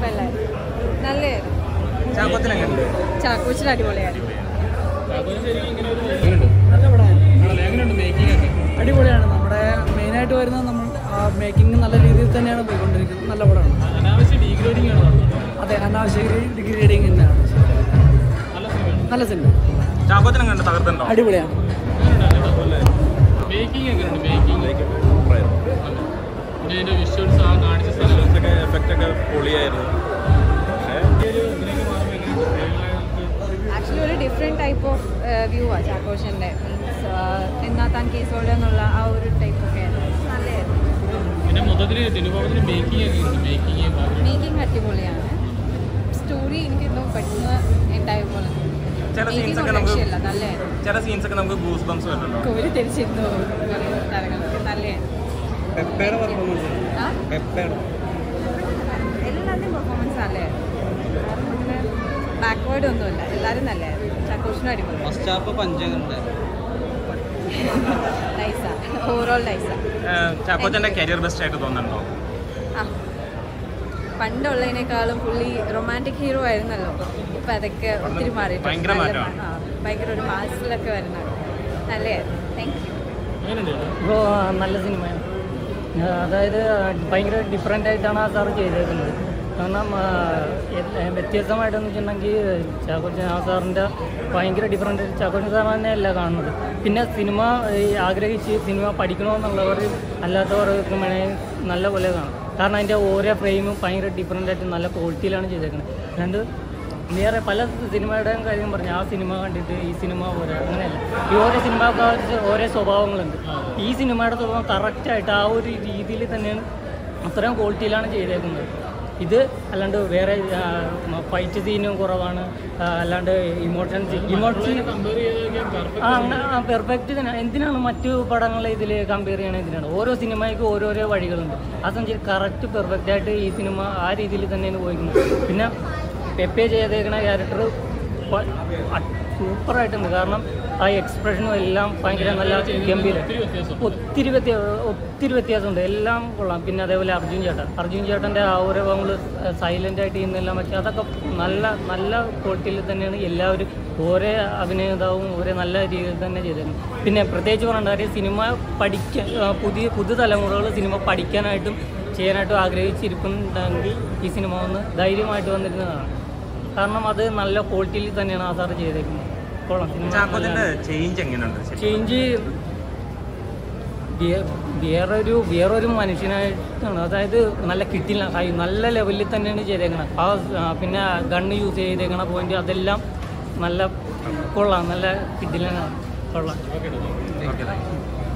കുഴപ്പമില്ലായിരുന്നു നല്ലതായിരുന്നു ചാക്കോച്ചൻ എങ്ങനെയുണ്ട് ചാക്കോച്ചിന് അടിപൊളിയായിരുന്നു നല്ല പടമായിരുന്നു അടിപൊളിയാണ് നമ്മുടെ മെയിനായിട്ട് വരുന്നത് നമ്മൾ മേക്കിംഗ് നല്ല രീതിയിൽ തന്നെയാണ് പോയിക്കൊണ്ടിരിക്കുന്നത് നല്ല പടമാണ് അതെ അനാവശ്യ ഡിഗ്രേഡിങ് തന്നെയാണ് നല്ല സിനിമ ചാക്കോച്ചൻ എങ്ങനെയുണ്ട് തകർത്തുണ്ടോ അടിപൊളിയാണ് എഫക്റ്റ് ഒക്കെ പൊളിയായിരുന്നു ആക്ച്വലി ഒരു ഡിഫറെൻറ്റ് ടൈപ്പ് ഓഫ് വ്യൂ ആ ചാക്കോച്ചൻ്റെ മീൻസ് എന്നാ താൻ കേസ് ഹോൾഡർ എന്നുള്ള ആ ഒരു ടൈപ്പ് ഒക്കെ നല്ലതായിരുന്നു പിന്നെ മൊത്തത്തിൽ ദിനുഭാവത്തിന് മേക്കിംഗ് ഒക്കെ ഉണ്ട് മേക്കിംഗ് മേക്കിംഗ് അടിപൊളിയാണ് സ്റ്റോറി എനിക്ക് എന്തോ പെട്ടെന്ന് ഉണ്ടായ പോലെ ചില scenes മേക്കിംഗ് ഒക്കെ നമുക്ക് രക്ഷയില്ല നല്ലതായിരുന്നു ചില സീൻസ് ഒക്കെ നമുക്ക് ഗൂസ് ബംസ് വരുന്നുണ്ടോ കോരി തിരിച്ചിരുന്നു കുറേ സ്ഥലങ്ങളൊക്കെ നല്ലതായിരുന്നു പെപ്പയുടെ പെർഫോമൻസ് ആ പെപ്പയുടെ എല്ലാവരുടെയും പെർഫോമൻസ് നല്ലതായിരുന്നു ആരും അങ്ങനെ ബാക്ക്വേർഡ് ഒന്നുമില്ല എല്ലാവരും നല്ലതായിരുന്നു ചക്കോഷിനും അടിപൊളി ഫസ്റ്റ് ഹാഫ് പഞ്ചങ്ങളുണ്ട് നൈസാ ഓവറോൾ നൈസാ ചാക്കോച്ചന്റെ കരിയർ ബെസ്റ്റ് ആയിട്ട് തോന്നുന്നുണ്ടോ ആ പണ്ടുള്ളതിനേക്കാളും പുള്ളി റൊമാൻറ്റിക് ഹീറോ ആയിരുന്നല്ലോ ഇപ്പം അതൊക്കെ ഒത്തിരി മാറിയിട്ടുണ്ട് ഭയങ്കര നല്ല മാറ്റമാണ്. ആ, ഭയങ്കര ഒരു മാസിലൊക്കെ വരുന്നുണ്ട് നല്ലതായിരുന്നു താങ്ക് യു ഇപ്പോൾ നല്ല സിനിമയാണ് ആ, അതായത് ഭയങ്കര ഡിഫറെൻ്റ് ആയിട്ടാണ് ആ സാർ ചെയ്തേക്കുന്നത് കാരണം ആ, എ- വ്യത്യസ്തമായിട്ടെന്ന് വെച്ചിട്ടുണ്ടെങ്കിൽ ചാക്കോച്ചൻ ആ സാറിൻ്റെ ഭയങ്കര ഡിഫറെൻ്റ് ചാക്കോച്ചൻ സാർ തന്നെയല്ല കാണുന്നത് പിന്നെ സിനിമ ഈ ആഗ്രഹിച്ച് സിനിമ പഠിക്കണമെന്നുള്ളവർ അല്ലാത്തവർക്ക് വേണമെങ്കിൽ നല്ല പോലെ കാണും കാരണം അതിൻ്റെ ഓരോ ഫ്രെയിമും ഭയങ്കര ഡിഫറെൻ്റ് ആയിട്ട് നല്ല ക്വാളിറ്റിയിലാണ് ചെയ്തേക്കുന്നത് അല്ലാണ്ട് വേറെ പല സിനിമയുടെയും കാര്യം പറഞ്ഞു ആ സിനിമ കണ്ടിട്ട് ഈ സിനിമ പോലെ അങ്ങനെയല്ല ഈ ഓരോ സിനിമക്കാർക്ക് ഓരോ സ്വഭാവങ്ങളുണ്ട് ഈ സിനിമയുടെ സ്വഭാവം കറക്റ്റായിട്ട് ആ ഒരു രീതിയിൽ തന്നെയാണ് അത്രയും ക്വാളിറ്റിയിലാണ് ചെയ്തേക്കുന്നത് ഇത് അല്ലാണ്ട് വേറെ ഫൈറ്റ് സീനും കുറവാണ് ആ, അല്ലാണ്ട് ഇമോഷൻ ഇമോഷൻ ആ അങ്ങനെ പെർഫെക്റ്റ് തന്നെ എന്തിനാണ് മറ്റു പടങ്ങളെ ഇതിൽ കമ്പയർ ചെയ്യണത് എന്തിനാണ് ഓരോ സിനിമയ്ക്ക് ഓരോരോ വഴികളുണ്ട് ആ സംബന്ധിച്ച് കറക്റ്റ് പെർഫെക്റ്റ് ആയിട്ട് ഈ സിനിമ ആ രീതിയിൽ തന്നെയാണ് പോയിരിക്കുന്നത് പിന്നെ പെപ്പെ ചെയ്തേക്കുന്ന ക്യാരക്ടർ സൂപ്പറായിട്ടുണ്ട് കാരണം ആ എക്സ്പ്രഷനും എല്ലാം ഭയങ്കര നല്ല ഗംഭീര ഒത്തിരി വ്യത്യാ ഒത്തിരി വ്യത്യാസമുണ്ട് എല്ലാം കൊള്ളാം പിന്നെ അതേപോലെ അർജുൻ ചേട്ടൻ അർജുൻ ചേട്ടൻ്റെ ആ ഓരോ നമ്മൾ സൈലൻ്റ് ആയിട്ട് ചെയ്യുന്നതെല്ലാം വെച്ചാൽ അതൊക്കെ നല്ല നല്ല ക്വാളിറ്റിയിൽ തന്നെയാണ് എല്ലാവരും ഓരോ അഭിനേതാവും ഓരോ നല്ല രീതിയിൽ തന്നെ ചെയ്തേക്കുന്നത് പിന്നെ പ്രത്യേകിച്ച് പറയേണ്ട കാര്യം സിനിമ പഠിക്കാൻ ആ, പുതിയ പുതുതലമുറകൾ സിനിമ പഠിക്കാനായിട്ടും ചെയ്യാനായിട്ടും ആഗ്രഹിച്ചിരിക്കുന്നുണ്ടെങ്കിൽ ഈ സിനിമ ഒന്ന് ധൈര്യമായിട്ട് വന്നിരുന്നതാണ് കാരണം അത് നല്ല ക്വാളിറ്റിയിൽ തന്നെയാണ് ആ സാർ ചെയ്തേക്കുന്നത് കൊള്ളാം സിനിമ ചാക്കോച്ചന്റെ ചേഞ്ച് എങ്ങനെയുണ്ട് ശരി? ചേഞ്ച് വേറൊരു വേറൊരു മനുഷ്യനായിട്ടാണ് അതായത് നല്ല കിട്ടില്ല ഹൈ നല്ല ലെവലിൽ തന്നെയാണ് ചെയ്തേക്കണത് ആ ആ, പിന്നെ ഗണ്ണ് യൂസ് ചെയ്തേക്കണ പോയിന്റ് അതെല്ലാം നല്ല കൊള്ളാം നല്ല കിട്ടിലാണ് കൊള്ളാം ഓക്കെ താങ്ക് യു